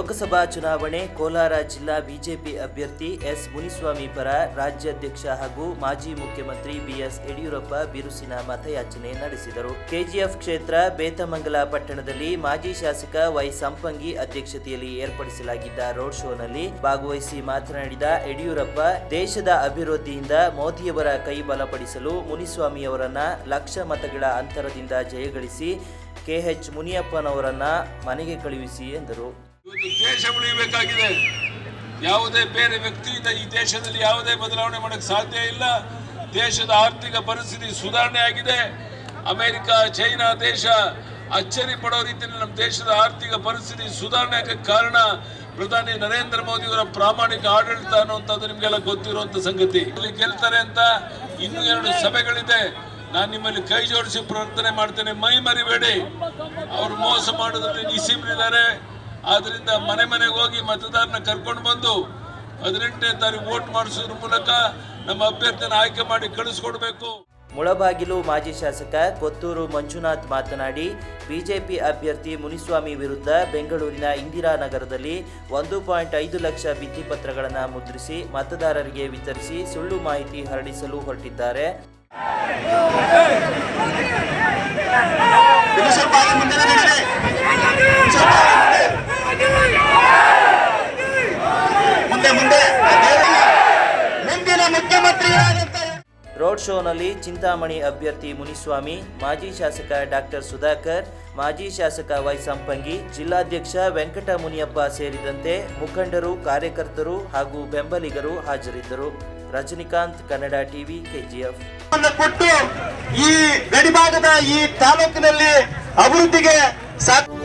ಲೋಕಸಭಾ ಚುನಾವಣೆ ಕೋಲಾರ ಜಿಲ್ಲಾ ಬಿಜೆಪಿ ಅಭ್ಯರ್ಥಿ ಎಸ್ ಮುನಿಸ್ವಾಮಿ ಪರ ರಾಜ್ಯಾಧ್ಯಕ್ಷ ಹಾಗೂ ಮಾಜಿ ಮುಖ್ಯಮಂತ್ರಿ ಬಿಎಸ್ ಯಡಿಯೂರಪ್ಪ ಬಿರುಸಿನ ಮತಯಾಚನೆ ನಡೆಸಿದರು ಕೆಜಿಎಫ್ ಕ್ಷೇತ್ರ ಬೇತಮಂಗಲ ಪಟ್ಟಣದಲ್ಲಿ ಮಾಜಿ ಶಾಸಕ ವೈ ಸಂಪಂಗಿ ಅಧ್ಯಕ್ಷತೆಯಲ್ಲಿ ಏರ್ಪಡಿಸಲಾಗಿದ್ದ ರೋಡ್ ಶೋನಲ್ಲಿ ಭಾಗವಹಿಸಿ ಮಾತನಾಡಿದ ಯಡಿಯೂರಪ್ಪ ದೇಶದ ಅಭಿವೃದ್ಧಿಯಿಂದ ಮೋದಿಯವರ ಕೈ ಬಲಪಡಿಸಲು ಮುನಿಸ್ವಾಮಿಯವರನ್ನ ಲಕ್ಷ ಮತಗಳ ಅಂತರದಿಂದ ಜಯಗಳಿಸಿ ಕೆಎಚ್ ಮುನಿಯಪ್ಪನವರನ್ನ ಮನೆಗೆ ಕಳುಹಿಸಿ ಎಂದರು ಇವತ್ತು ದೇಶ ಉಳಿಯಬೇಕಾಗಿದೆ ಯಾವುದೇ ಬೇರೆ ವ್ಯಕ್ತಿಯಿಂದ ಈ ದೇಶದಲ್ಲಿ ಯಾವುದೇ ಬದಲಾವಣೆ ಮಾಡಕ್ಕೆ ಸಾಧ್ಯ ಇಲ್ಲ ದೇಶದ ಆರ್ಥಿಕ ಪರಿಸ್ಥಿತಿ ಸುಧಾರಣೆ ಆಗಿದೆ ಅಮೆರಿಕ ಚೈನಾ ದೇಶ ಅಚ್ಚರಿ ಪಡೋ ರೀತಿಯಲ್ಲಿ ನಮ್ಮ ದೇಶದ ಆರ್ಥಿಕ ಪರಿಸ್ಥಿತಿ ಸುಧಾರಣೆ ಆಗಕ್ಕೆ ಕಾರಣ ಪ್ರಧಾನಿ ನರೇಂದ್ರ ಮೋದಿ ಅವರ ಪ್ರಾಮಾಣಿಕ ಆಡಳಿತ ಅನ್ನುವಂಥದ್ದು ನಿಮಗೆಲ್ಲ ಗೊತ್ತಿರುವಂತ ಸಂಗತಿ ಇಲ್ಲಿ ಗೆಲ್ತಾರೆ ಅಂತ ಇನ್ನೂ ಎರಡು ಸಭೆಗಳಿದೆ ನಾನು ನಿಮ್ಮಲ್ಲಿ ಕೈ ಜೋಡಿಸಿ ಪ್ರಾರ್ಥನೆ ಮಾಡ್ತೇನೆ ಮೈ ಮರಿಬೇಡಿ ಅವರು ಮೋಸ ಮಾಡೋದ್ರಲ್ಲಿ ನಿಸೀಮರಿದ್ದಾರೆ ಆದ್ರಿಂದ ಮನೆ ಮನೆಗೆ ಹೋಗಿ ಮತದಾರನ ಕರ್ಕೊಂಡು ಬಂದು ಹದಿನೆಂಟನೇ ತಾರೀಕು ವೋಟ್ ಮಾಡಿಸೋದ್ರ ಮೂಲಕ ನಮ್ಮ ಅಭ್ಯರ್ಥಿನ ಆಯ್ಕೆ ಮಾಡಿ ಕಳಿಸ್ಕೊಡ್ಬೇಕು ಮುಳಬಾಗಿಲು ಮಾಜಿ ಶಾಸಕ ಕೊತ್ತೂರು ಮಂಜುನಾಥ್ ಮಾತನಾಡಿ ಬಿಜೆಪಿ ಅಭ್ಯರ್ಥಿ ಮುನಿಸ್ವಾಮಿ ವಿರುದ್ಧ ಬೆಂಗಳೂರಿನ ಇಂದಿರಾನಗರದಲ್ಲಿ ಒಂದು ಪಾಯಿಂಟ್ ಐದು ಲಕ್ಷ ಭಿತ್ತಿಪತ್ರಗಳನ್ನು ಮುದ್ರಿಸಿ ಮತದಾರರಿಗೆ ವಿತರಿಸಿ ಸುಳ್ಳು ಮಾಹಿತಿ ಹರಡಿಸಲು ಹೊರಟಿದ್ದಾರೆ ಇನ್ನು ಸ್ವಲ್ಪ ಹಾಗೆ ಮುಂದೆ ನಡೀರಿ. ಇನ್ನು ಸ್ವಲ್ಪ ಮುಂದೆ ಮುಂದೆ ಮುಂದಿನ ಮುಖ್ಯಮಂತ್ರಿಗಳಾದಂತ ರೋಡ್ ಶೋನಲ್ಲಿ ಚಿಂತಾಮಣಿ ಅಭ್ಯರ್ಥಿ ಮುನಿಸ್ವಾಮಿ ಮಾಜಿ ಶಾಸಕ ಡಾಕ್ಟರ್ ಸುಧಾಕರ್ ಮಾಜಿ ಶಾಸಕ ವೈ ಸಂಪಂಗಿ ಜಿಲ್ಲಾಧ್ಯಕ್ಷ ವೆಂಕಟ ಮುನಿಯಪ್ಪ ಸೇರಿದಂತೆ ಮುಖಂಡರು ಕಾರ್ಯಕರ್ತರು ಹಾಗೂ ಬೆಂಬಲಿಗರು ಹಾಜರಿದ್ದರು ರಜನಿಕಾಂತ್ ಕನ್ನಡ ಟಿವಿ ಕೆಜಿಎಫ್ ಅನ್ನು ಕೊಟ್ಟು ಈ ಗಡಿಭಾಗದ ಈ ತಾಲೂಕಿನಲ್ಲಿ ಅಭಿವೃದ್ಧಿಗೆ ಸಾಕ್